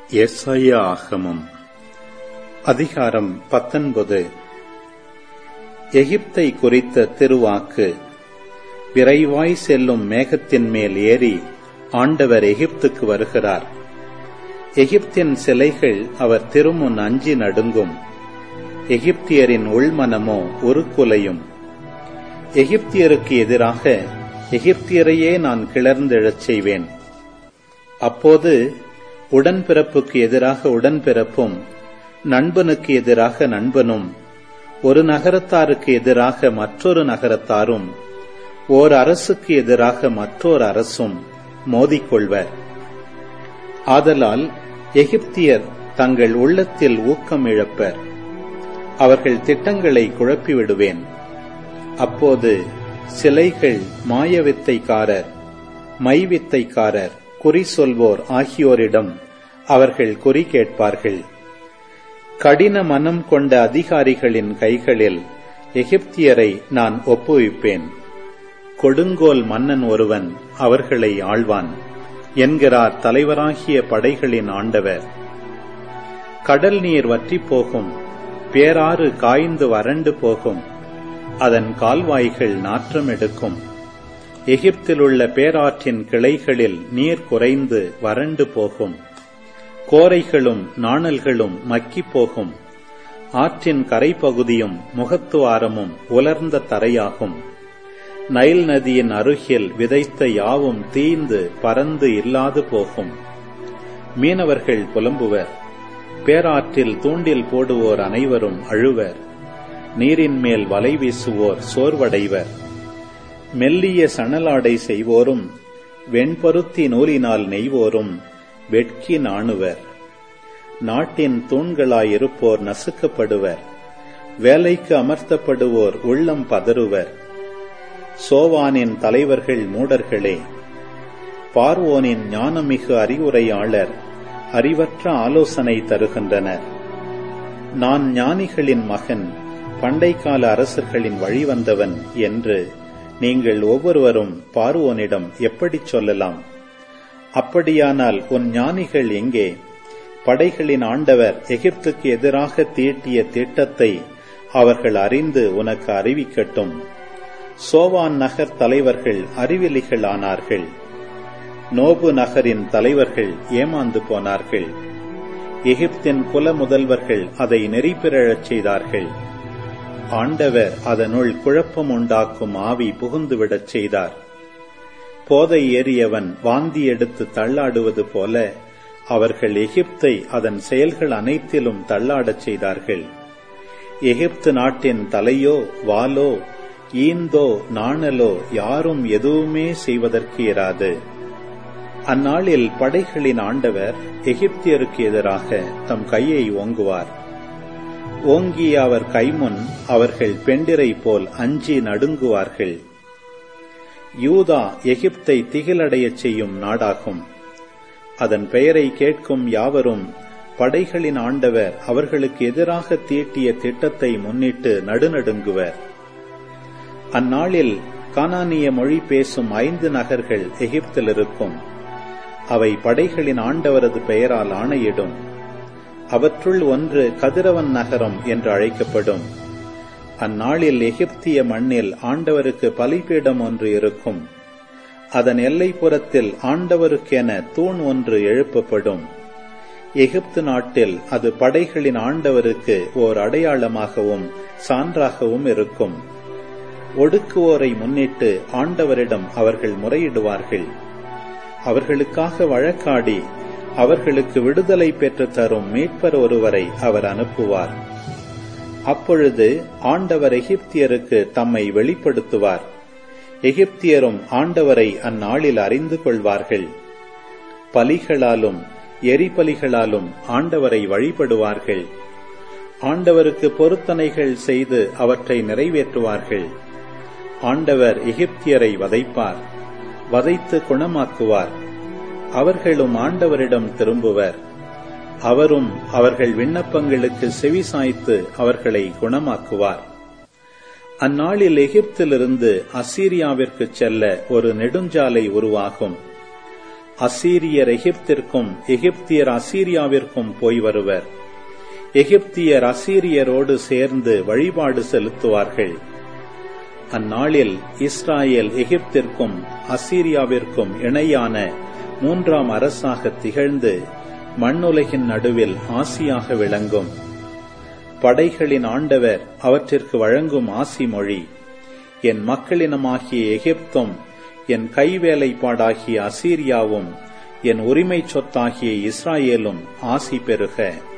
எஸ்ஐயா ஆகமம் அதிகாரம் பத்தொன்பது எகிப்தை குறித்த திருவாக்கு விரைவாய் செல்லும் மேகத்தின் மேல் ஏறி ஆண்டவர் எகிப்துக்கு வருகிறார் எகிப்தின் சிலைகள் அவர் திருமுன் அஞ்சி நடுங்கும் எகிப்தியரின் உள்மனமோ உருக்குலையும் எகிப்தியருக்கு எதிராக எகிப்தியரையே நான் கிளர்ந்தெழச் செய்வேன் அப்போது உடன்பிறப்புக்கு எதிராக உடன்பிறப்பும் நண்பனுக்கு எதிராக நண்பனும் ஒரு நகரத்தாருக்கு எதிராக மற்றொரு நகரத்தாரும் ஓர் அரசுக்கு எதிராக மற்றொரு அரசும் மோதிக்கொள்வர் ஆதலால் எகிப்தியர் தங்கள் உள்ளத்தில் ஊக்கம் இழப்பர் அவர்கள் திட்டங்களை குழப்பிவிடுவேன் அப்போது சிலைகள் மாயவித்தைக்காரர் மைவித்தைக்காரர் குறி சொல்வோர் ஆகியோரிடம் அவர்கள் குறி கேட்பார்கள் கடின மனம் கொண்ட அதிகாரிகளின் கைகளில் எகிப்தியரை நான் ஒப்புவிப்பேன் கொடுங்கோல் மன்னன் ஒருவன் அவர்களை ஆழ்வான் என்கிறார் தலைவராகிய படைகளின் ஆண்டவர் கடல் நீர் வற்றிப் போகும் பேராறு காய்ந்து வறண்டு போகும் அதன் கால்வாய்கள் நாற்றம் எடுக்கும் எகிப்திலுள்ள பேராற்றின் கிளைகளில் நீர் குறைந்து வறண்டு போகும் கோரைகளும் நாணல்களும் மக்கிப் போகும் ஆற்றின் கரைப்பகுதியும் முகத்துவாரமும் உலர்ந்த தரையாகும் நைல் நதியின் அருகில் விதைத்த யாவும் தீந்து பறந்து இல்லாது போகும் மீனவர்கள் புலம்புவர் பேராற்றில் தூண்டில் போடுவோர் அனைவரும் அழுவர் நீரின் மேல் வலை வீசுவோர் சோர்வடைவர் மெல்லிய சணலாடை செய்வோரும் வெண்பருத்தி நூலினால் நெய்வோரும் வெட்கி நாணுவர் நாட்டின் தூண்களாயிருப்போர் நசுக்கப்படுவர் வேலைக்கு அமர்த்தப்படுவோர் உள்ளம் பதறுவர் சோவானின் தலைவர்கள் மூடர்களே பார்வோனின் ஞானமிகு அறிவுரையாளர் அறிவற்ற ஆலோசனை தருகின்றனர் நான் ஞானிகளின் மகன் பண்டைக்கால அரசர்களின் வழிவந்தவன் என்று நீங்கள் ஒவ்வொருவரும் பார்வோனிடம் எப்படிச் சொல்லலாம் அப்படியானால் உன் ஞானிகள் எங்கே படைகளின் ஆண்டவர் எகிப்துக்கு எதிராக தீட்டிய திட்டத்தை அவர்கள் அறிந்து உனக்கு அறிவிக்கட்டும் சோவான் நகர் தலைவர்கள் அறிவிலிகள் ஆனார்கள் நோபு நகரின் தலைவர்கள் ஏமாந்து போனார்கள் எகிப்தின் குல முதல்வர்கள் அதை நெறிப்பிரழச் செய்தார்கள் ஆண்டவர் அதனுள் குழப்பம் உண்டாக்கும் ஆவி புகுந்துவிடச் செய்தார் போதை ஏறியவன் வாந்தி எடுத்து தள்ளாடுவது போல அவர்கள் எகிப்தை அதன் செயல்கள் அனைத்திலும் தள்ளாடச் செய்தார்கள் எகிப்து நாட்டின் தலையோ வாலோ ஈந்தோ நாணலோ யாரும் எதுவுமே செய்வதற்கு இராது அந்நாளில் படைகளின் ஆண்டவர் எகிப்தியருக்கு எதிராக தம் கையை ஓங்குவார் ஓங்கிய அவர் கைமுன் அவர்கள் பெண்டிரை போல் அஞ்சி நடுங்குவார்கள் யூதா எகிப்தை திகிலடையச் செய்யும் நாடாகும் அதன் பெயரை கேட்கும் யாவரும் படைகளின் ஆண்டவர் அவர்களுக்கு எதிராக தீட்டிய திட்டத்தை முன்னிட்டு நடுநடுங்குவர் அந்நாளில் கானானிய மொழி பேசும் ஐந்து நகர்கள் எகிப்தில் இருக்கும் அவை படைகளின் ஆண்டவரது பெயரால் ஆணையிடும் அவற்றுள் ஒன்று கதிரவன் நகரம் என்று அழைக்கப்படும் அந்நாளில் எகிப்திய மண்ணில் ஆண்டவருக்கு பலிபீடம் ஒன்று இருக்கும் அதன் எல்லைப்புறத்தில் ஆண்டவருக்கென தூண் ஒன்று எழுப்பப்படும் எகிப்து நாட்டில் அது படைகளின் ஆண்டவருக்கு ஓர் அடையாளமாகவும் சான்றாகவும் இருக்கும் ஒடுக்குவோரை முன்னிட்டு ஆண்டவரிடம் அவர்கள் முறையிடுவார்கள் அவர்களுக்காக வழக்காடி அவர்களுக்கு விடுதலை பெற்று தரும் மீட்பர் ஒருவரை அவர் அனுப்புவார் அப்பொழுது ஆண்டவர் எகிப்தியருக்கு தம்மை வெளிப்படுத்துவார் எகிப்தியரும் ஆண்டவரை அந்நாளில் அறிந்து கொள்வார்கள் பலிகளாலும் எரிபலிகளாலும் ஆண்டவரை வழிபடுவார்கள் ஆண்டவருக்கு பொருத்தனைகள் செய்து அவற்றை நிறைவேற்றுவார்கள் ஆண்டவர் எகிப்தியரை வதைப்பார் வதைத்து குணமாக்குவார் அவர்களும் ஆண்டவரிடம் திரும்புவர் அவரும் அவர்கள் விண்ணப்பங்களுக்கு செவிசாய்த்து அவர்களை குணமாக்குவார் அந்நாளில் எகிப்திலிருந்து அசீரியாவிற்கு செல்ல ஒரு நெடுஞ்சாலை உருவாகும் அசீரியர் எகிப்திற்கும் எகிப்தியர் அசீரியாவிற்கும் போய் வருவர் எகிப்தியர் அசீரியரோடு சேர்ந்து வழிபாடு செலுத்துவார்கள் அந்நாளில் இஸ்ராயேல் எகிப்திற்கும் அசீரியாவிற்கும் இணையான மூன்றாம் அரசாக திகழ்ந்து மண்ணுலகின் நடுவில் ஆசியாக விளங்கும் படைகளின் ஆண்டவர் அவற்றிற்கு வழங்கும் ஆசி மொழி என் மக்களினமாகிய எகிப்தும் என் கைவேலைப்பாடாகிய அசீரியாவும் என் உரிமை சொத்தாகிய இஸ்ராயேலும் ஆசி பெறுக